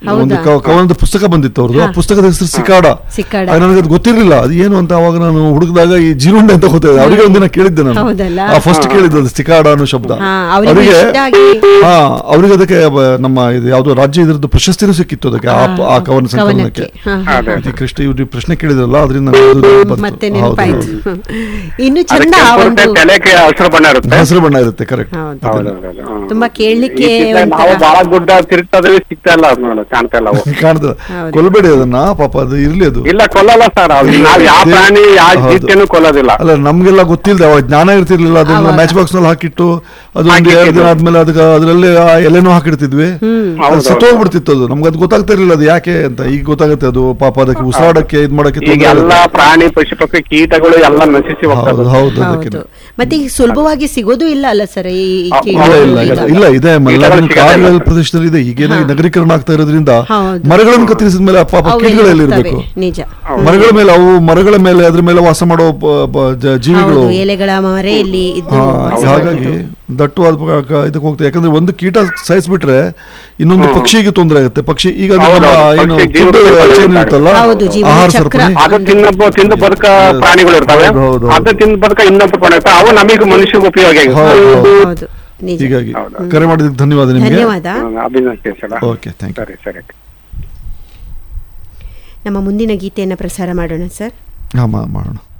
ಒಂದು ಕ- ಕವನದ ಪುಸ್ತಕ ಬಂದಿತ್ತು ಅವ್ರದ್ದು ಆ ಪುಸ್ತಕದ ಹೆಸರು ಸಿಕಾಡ ಸಿಕ್ಕಾಡ. ನನಗೆ ಅದು ಗೊತ್ತಿರಲಿಲ್ಲ ಅದು ಏನು ಅಂತ ಅವಾಗ ನಾನು ಹುಡುಕಿದಾಗ ಈ ಜೀರುಂಡೆ ಅಂತ ಗೊತ್ತಾಯ್ತು ಅವರಿಗೆ ಒಂದಿನ ಕೇಳಿದ್ದೆ ನಾನು ಹೌದಲ್ಲ? ಫಸ್ಟ್ ಕೇಳಿದ್ದು ಅದು ಸಿಕಾಡ ಅನ್ನೋ ಶಬ್ದ ಹಾ, ಅವ್ರಿಗೆ ಇಷ್ಟ ಆಗಿ- ಹಾ ಅವರಿಗೆ ಅದಕ್ಕೆ ಬ- ನಮ್ಮ ಇದು ಯಾವ್ದೋ ರಾಜ್ಯ ಇದ್ರದ್ದು ಪ್ರಶಸ್ತಿನೂ ಸಿಕ್ಕಿತ್ತು ಅದಕ್ಕೆ ಆ ಪ- ಆ ಕವನ ಸಂಕಲನಕ್ಕೆ ಕವನಕ್ಕೆ ಹಾ, ಹಾ. ಅದೇ ಇದು ಕೃಷ್ಣ ಇವ್ರು ಪ್ರಶ್ನೆ ಕೇಳಿದ್ರಲ್ಲ ಅದರಿಂದ ನನಗೆ ಅದು ಬಂತು. ಮತ್ತೆ ಹೌದು, ನೆನಪಾಯ್ತು ಹೌದು. ಇನ್ನು ಅದಕ್ಕೆ ಚಂದ ಆ ಕೆಂಪು ಒಂದು ಇರುತ್ತೆ, ತಲೆಗೆ ಹಸಿರು ಬಣ್ಣ ಇರುತ್ತೆ ಹಸಿರು ಬಣ್ಣ ಇರುತ್ತೆ ಕರೆಕ್ಟ್ ಹೌದು ಹೌದೌದು ಹ್ಮ್. ತುಂಬಾ ಕೇಳಲಿಕ್ಕೆ ಈಗಿನ ನಾವು ಬಹಳ ಗುಡ್ಡ ತಿರುಗ್ತಾ ಇದ್ವಿ ಸಿಗ್ತಾ ಇಲ್ಲ ಅದು ನೋಡು, ಕಾಣ್ತಾ ಇಲ್ಲ ಅವು ಕಾಣ್ತದೆ ಹೌದು. ಕೊಲ್ಬೇಡಿ ಅದನ್ನ ಪಾಪ ಅದು ಇರ್ಲಿ ಅದು ಇಲ್ಲ ಕೊಲ್ಲಲ್ಲ ಸರ್ ಅದು ನಾವ್ ಯಾವ ಪ್ರಾಣಿ ಯಾವ ಹೌದು. ಜೀತಿಯನ್ನು ಕೊಲ್ಲೋದಿಲ್ಲ ಅಲ್ಲ ನಮ್ಗೆಲ್ಲ ಗೊತ್ತಿಲ್ಲದೆ ಅವಾಗ ಜ್ಞಾನ ಇರ್ತಿರ್ಲಿಲ್ಲ ಅದನ್ನ ಅವಾಗ. ಮ್ಯಾಚ್ ಬಾಕ್ಸ್ ನಲ್ಲಿ ಹಾಕಿಟ್ಟು ಅದು ಒಂದು ಹಾಕಿಟ್ಟಿದ್ದು. ಎರಡು ದಿನ ಆದ್ಮೇಲೆ ಅದಕ್ಕೆ ಅದರಲ್ಲಿ ಆ ಎಲೆನೂ ಹಾಕಿಡ್ತಿದ್ವಿ ಅದು ಹೌದು, ಸತ್ತೋಗ್ಬಿಡ್ತಿತ್ತು ಅದು ನಮ್ಗೆ ಅದು ಗೊತ್ತಾಗ್ತಾ ಇರ್ಲಿಲ್ಲ ಅದು ಯಾಕೆ ಅಂತ ಈಗ ಗೊತ್ತಾಗುತ್ತೆ ಅದು ಪಾಪ ಅದಕ್ಕೆ ಉಸಿರಾಡಕ್ಕೆ ಇದ್ ಮಾಡಕ್ಕೆ ಈಗ ತೊಂದ್ರೆ ಎಲ್ಲಾ ಆಗುತ್ತೆ. ಪ್ರಾಣಿ ಪಶು ಪಕ್ಷಿ ಕೀಟಗಳು ಎಲ್ಲ ನಶಿಸಿ ಹೌದು ಹೋಗ್ತದೆ ಹೌದು ಅದಕ್ಕೆ ಹೌದು ಮತ್ತೆ ಈಗ ಸುಲಭವಾಗಿ ಸಿಗೋದು ಇಲ್ಲ ಅಲ್ಲ ಸರ್ ಈ ಈ ಹೌದು, ಕೀಟ ಇಲ್ಲ ಇಲ್ಲ ಈಗ. ಇಲ್ಲ, ಇಲ್ಲ ಇದೆ ಮಲೆನಾಡಿನ ಕೀಟಗಳು ಸಿಗಲ್ಲ. ಕಾಡುಗಳ ಪ್ರದೇಶದಲ್ಲಿ ಇದೆ ಈಗೇನ ನಗರೀಕರಣ ಆಗ್ತಾ ಇರೋದ್ರಿಂದ ಹೌದು. ಮರಗಳನ್ನು ಕತ್ತರಿಸಿದ ಮೇಲೆ ಪಾಪ ಅವು ಕೀಟಗಳು ಎಲ್ಲ ಇರಬೇಕು ಇರ್ತವೆ, ನಿಜ ಮರಗಳ ಮೇಲೆ ಅವು ಮರಗಳ ಮೇಲೆ ಅದ್ರ ಮೇಲೆ ವಾಸ ಮಾಡೋ ಪ- ಪ- ಜ- ಜೀವಿಗಳು ಹೌದು ಎಲೆಗಳ ಮರೆಯಲ್ಲಿ ಇದು ಹಾ, ವಾಸ ಹಾಗಾಗಿ ಮಾಡ್ತಿತ್ತು. ದಟ್ಟವಾದ ಪ- ಕ- ಇದಕ್ಕೆ ಹೋಗ್ತದೆ ಯಾಕಂದ್ರೆ ಒಂದು ಕೀಟ ಸಾಯಿಸ್ಬಿಟ್ರೆ ಇನ್ನೊಂದು ಪಕ್ಷಿಗೆ ತೊಂದರೆ ಆಗುತ್ತೆ ಪಕ್ಷಿ ಈಗ ನಮ್ಮ ಹೌದು, ಹೌದು. ಏನು ಪಕ್ಷಿ ಜೀವನ food ಚಕ್ರ chain ಇರುತ್ತಲ್ಲ ಹೌದು, ಜೀವನ ಆಹಾರ ಚಕ್ರ. ಸರಪಣಿ ಅದು ತಿನ್ನ ತಿಂದು ಬದುಕ ಪ್ರಾಣಿಗಳು ಇರ್ತವೆ ಹೌದು, ಹೌದು, ಹೌದು. ಅದು ತಿಂದು ಬದುಕ ಇನ್ನೊಬ್ಬ ಪ್ರಾಣಿ ಇರ್ತವೆ ಅವು ನಮಗೆ ಮನುಷ್ಯಗೆ ಉಪಯೋಗ ಆಗಿದೆ ಹೌದು, ಹೌದು. ಹೌದು ನಿಜ ಹೀಗಾಗಿ ಹೌದು. ಕರೆ ಮಾಡಿದ್ದಕ್ಕೆ ಧನ್ಯವಾದ ನಿಮಗೆ ಧನ್ಯವಾದ ಅಭಿನಂದಿಸೋಣ ಓಕೆ ಥ್ಯಾಂಕ್ ಯು ಸರಿ ಸರಿ ನಮ್ಮ ಮುಂದಿನ ಗೀತೆಯನ್ನು ಪ್ರಸಾರ ಮಾಡೋಣ ಸರ್ ಹಾಂ ಮಾಡೋಣ